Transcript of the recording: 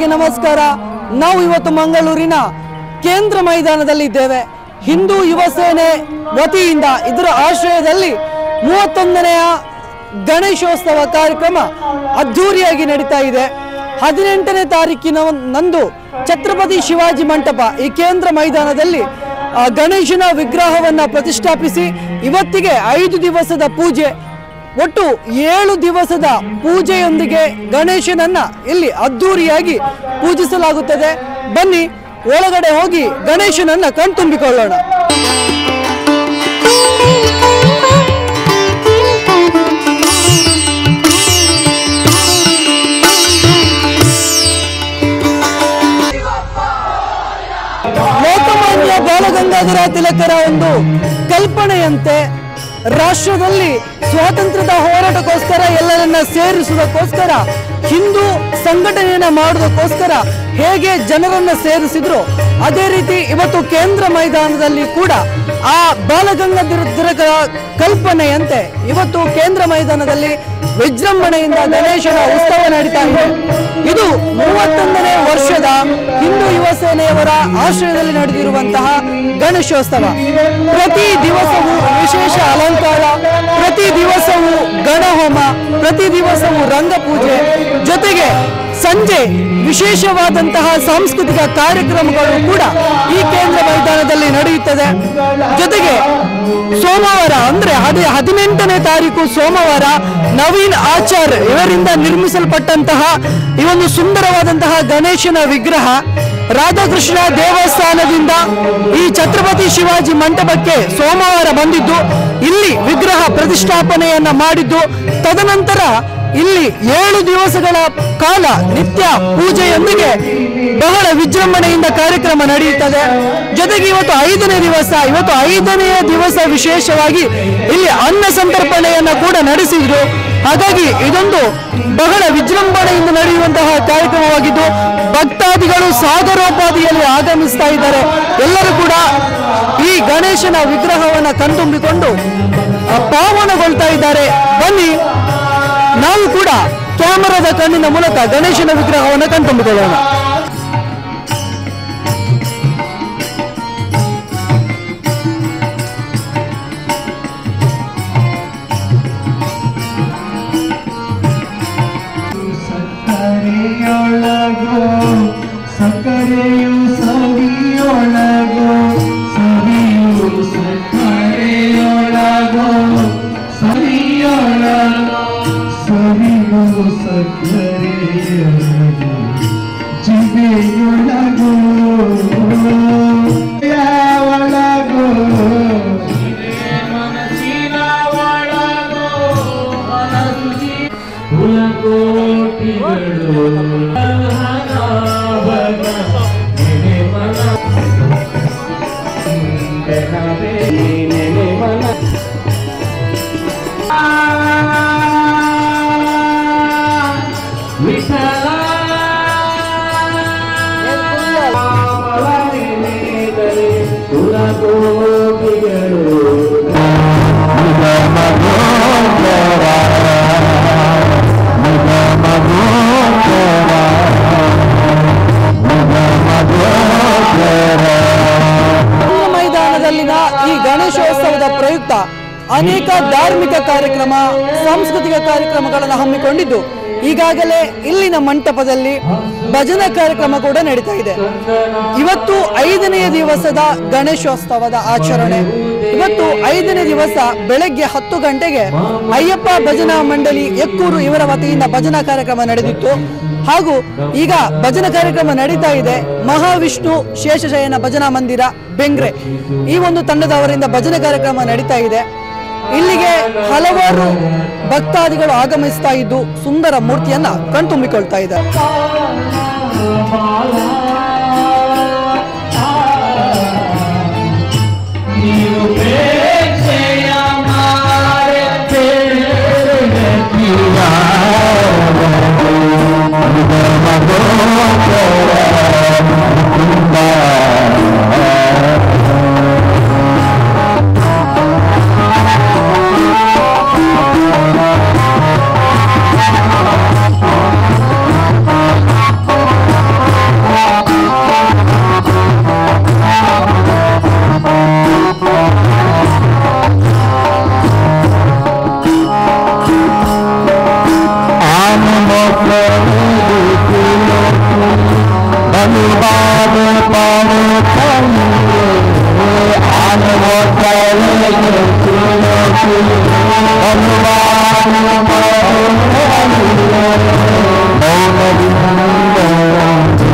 ನಮಸ್ಕಾರ ನಾವು ಇವತ್ತು ಮಂಗಳೂರಿನ ಕೇಂದ್ರ ಮೈದಾನದಲ್ಲಿ ಇದ್ದೇವೆ ಹಿಂದೂ ಯುವ ಸೇನೆ ವತಿಯಿಂದ ಇದರ ಆಶ್ರಯದಲ್ಲಿ ಮೂವತ್ತೊಂದನೆಯ ಗಣೇಶೋತ್ಸವ ಕಾರ್ಯಕ್ರಮ ಅದ್ಧೂರಿಯಾಗಿ ನಡೀತಾ ಇದೆ ಹದಿನೆಂಟನೇ ತಾರೀಕಿನ ನಂದು ಛತ್ರಪತಿ ಶಿವಾಜಿ ಮಂಟಪ ಈ ಕೇಂದ್ರ ಮೈದಾನದಲ್ಲಿ ಆ, ಗಣೇಶನ ವಿಗ್ರಹವನ್ನ ಪ್ರತಿಷ್ಠಾಪಿಸಿ ಇವತ್ತಿಗೆ ಐದು ದಿವಸದ ಪೂಜೆ ಒಟ್ಟು ಏಳು ದಿವಸದ ಪೂಜೆಯೊಂದಿಗೆ ಗಣೇಶನನ್ನ ಇಲ್ಲಿ ಅದ್ಧೂರಿಯಾಗಿ ಪೂಜಿಸಲಾಗುತ್ತದೆ ಬನ್ನಿ ಒಳಗಡೆ ಹೋಗಿ ಗಣೇಶನನ್ನ ಕಣ್ತುಂಬಿಕೊಳ್ಳೋಣ ಲೋಕಮಾನ್ಯ ಬಾಲಗಂಗಾಧರ ತಿಲಕರ ಒಂದು ಕಲ್ಪನೆಯಂತೆ ರಾಷ್ಟ್ರದಲ್ಲಿ ಸ್ವಾತಂತ್ರ್ಯದ ಹೋರಾಟಕ್ಕೋಸ್ಕರ ಎಲ್ಲರನ್ನ ಸೇರಿಸುವುದಕ್ಕೋಸ್ಕರ ಹಿಂದೂ ಸಂಘಟನೆಯನ್ನ ಮಾಡುವುದಕ್ಕೋಸ್ಕರ ಹೇಗೆ ಜನರನ್ನ ಸೇರಿಸಿದ್ರು ಅದೇ ರೀತಿ ಇವತ್ತು ಕೇಂದ್ರ ಮೈದಾನದಲ್ಲಿ ಕೂಡ ಆ ಬಾಲಗಂಗಾಧರ ತಿಲಕರ ಕಲ್ಪನೆಯಂತೆ ಇವತ್ತು ಕೇಂದ್ರ ಮೈದಾನದಲ್ಲಿ ವಿಜೃಂಭಣೆಯಿಂದ ಗಣೇಶನ ಉತ್ಸವ ನಡೀತಾ ಇದೆ ಇದು ಮೂವತ್ತೊಂದನೇ ವರ್ಷದ ಹಿಂದೂ ಯುವ ಸೇನೆಯವರ ಆಶ್ರಯದಲ್ಲಿ ನಡೆದಿರುವಂತಹ ಗಣೇಶೋತ್ಸವ ಪ್ರತಿ ದಿವಸವೂ ವಿಶೇಷ ಅಲಂಕಾರ ಪ್ರತಿ ದಿವಸವೂ ಗಣಹೋಮ ಪ್ರತಿ ದಿವಸವೂ ರಂಗಪೂಜೆ ಜೊತೆಗೆ ಸಂಜೆ ವಿಶೇಷವಾದಂತಹ ಸಾಂಸ್ಕೃತಿಕ ಕಾರ್ಯಕ್ರಮಗಳು ಕೂಡ ಈ ಕೇಂದ್ರ ಮೈದಾನದಲ್ಲಿ ನಡೆಯುತ್ತದೆ ಜೊತೆಗೆ ಸೋಮವಾರ ಅಂದ್ರೆ ಅದೇ ಹದಿನೆಂಟನೇ ತಾರೀಕು ಸೋಮವಾರ ನವೀನ್ ಆಚಾರ್ ಇವರಿಂದ ನಿರ್ಮಿಸಲ್ಪಟ್ಟಂತಹ ಈ ಒಂದು ಸುಂದರವಾದಂತಹ ಗಣೇಶನ ವಿಗ್ರಹ ರಾಧಾಕೃಷ್ಣ ದೇವಸ್ಥಾನದಿಂದ ಈ ಛತ್ರಪತಿ ಶಿವಾಜಿ ಮಂಟಪಕ್ಕೆ ಸೋಮವಾರ ಬಂದಿದ್ದು ಇಲ್ಲಿ ವಿಗ್ರಹ ಪ್ರತಿಷ್ಠಾಪನೆಯನ್ನ ಮಾಡಿದ್ದು ತದನಂತರ ಇಲ್ಲಿ ಏಳು ದಿವಸಗಳ ಕಾಲ ನಿತ್ಯ ಪೂಜೆಯೊಂದಿಗೆ ಬಹಳ ವಿಜೃಂಭಣೆಯಿಂದ ಕಾರ್ಯಕ್ರಮ ನಡೆಯುತ್ತದೆ ಜೊತೆಗೆ ಇವತ್ತು ಐದನೇ ದಿವಸ ಇವತ್ತು ಐದನೆಯ ದಿವಸ ವಿಶೇಷವಾಗಿ ಇಲ್ಲಿ ಅನ್ನ ಸಂತರ್ಪಣೆಯನ್ನ ಕೂಡ ನಡೆಸಿದ್ರು ಹಾಗಾಗಿ ಇದೊಂದು ಬಹಳ ವಿಜೃಂಭಣೆಯಿಂದ ನಡೆಯುವಂತಹ ಕಾರ್ಯಕ್ರಮವಾಗಿದ್ದು ಭಕ್ತಾದಿಗಳು ಸಾಗರೋಪಾದಿಯಲ್ಲಿ ಆಗಮಿಸ್ತಾ ಇದ್ದಾರೆ ಎಲ್ಲರೂ ಕೂಡ ಈ ಗಣೇಶನ ವಿಗ್ರಹವನ್ನ ಕಣ್ತುಂಬಿಕೊಂಡು ಆ, ಪಾವನಗೊಳ್ತಾ ಇದ್ದಾರೆ ಬನ್ನಿ ನಾವು ಕೂಡ ಕ್ಯಾಮರಾದ ಕಣ್ಣಿನ ಮೂಲಕ ಗಣೇಶನ ವಿಗ್ರಹವನ್ನು ಕಣ್ತುಂಬಿಕೊಳ್ಳೋಣ ಸಕ್ಕರೆಯೊಳಗೋ ಸಕ್ಕರೆಯು ಸವಿಯೊಳಗೋ ಸವಿಯು ಸಕ್ಕರೆಯೊಳಗೋ ಸವಿಯೊಳಗೋ ಸವಿಯು ಸಕ್ಕರೆಯೊಳಗೋ ಜಿಬೆಯೊಳಗೋ ಒಳಗೋ ಮನಸ್ಸಿನ ಒಳಗೋ ಮನಸ್ಸಿ ಕುಲಕೋಟಿಗಳು ಹನಾಭಗ ನೆನೆ ಮನ ಬೆನವೇ ನೆನೆ ಮನ ಆ, ವಿಠಲ ನೆನೆದರೆ ಕುಲಕೋಟಿಗಳು ಕೇಂದ್ರ ಮೈದಾನದಲ್ಲಿನ ಈ ಗಣೇಶೋತ್ಸವದ ಪ್ರಯುಕ್ತ ಅನೇಕ ಧಾರ್ಮಿಕ ಕಾರ್ಯಕ್ರಮ ಸಾಂಸ್ಕೃತಿಕ ಕಾರ್ಯಕ್ರಮಗಳನ್ನು ಹಮ್ಮಿಕೊಂಡಿದ್ದು ಈಗಾಗಲೇ ಇಲ್ಲಿನ ಮಂಟಪದಲ್ಲಿ ಭಜನಾ ಕಾರ್ಯಕ್ರಮ ಕೂಡ ನಡೀತಾ ಇದೆ ಇವತ್ತು ಐದನೆಯ ದಿವಸದ ಗಣೇಶೋತ್ಸವದ ಆಚರಣೆ ಇವತ್ತು ಐದನೇ ದಿವಸ ಬೆಳಗ್ಗೆ ಹತ್ತು ಗಂಟೆಗೆ ಅಯ್ಯಪ್ಪ ಭಜನಾ ಮಂಡಳಿ ಎಕ್ಕೂರು ಇವರ ವತಿಯಿಂದ ಭಜನಾ ಕಾರ್ಯಕ್ರಮ ನಡೆದಿತ್ತು ಹಾಗೂ ಈಗ ಭಜನಾ ಕಾರ್ಯಕ್ರಮ ನಡೀತಾ ಇದೆ ಮಹಾವಿಷ್ಣು ಶೇಷಶಯನ ಭಜನಾ ಮಂದಿರ ಬೆಂಗ್ರೆ ಈ ಒಂದು ತಂಡದವರಿಂದ ಭಜನೆ ಕಾರ್ಯಕ್ರಮ ನಡೀತಾ ಇದೆ ಇಲ್ಲಿಗೆ ಹಲವಾರು ಭಕ್ತಾದಿಗಳು ಆಗಮಿಸ್ತಾ ಇದ್ದು ಸುಂದರ ಮೂರ್ತಿಯನ್ನ ಕಣ್ತುಂಬಿಕೊಳ್ತಾ ಇದ್ದಾರೆ ನೀವು ಪ್ರೇಕ್ಷೆಯ ಮಾರೆ ಿ ಮೌನದಿಂದ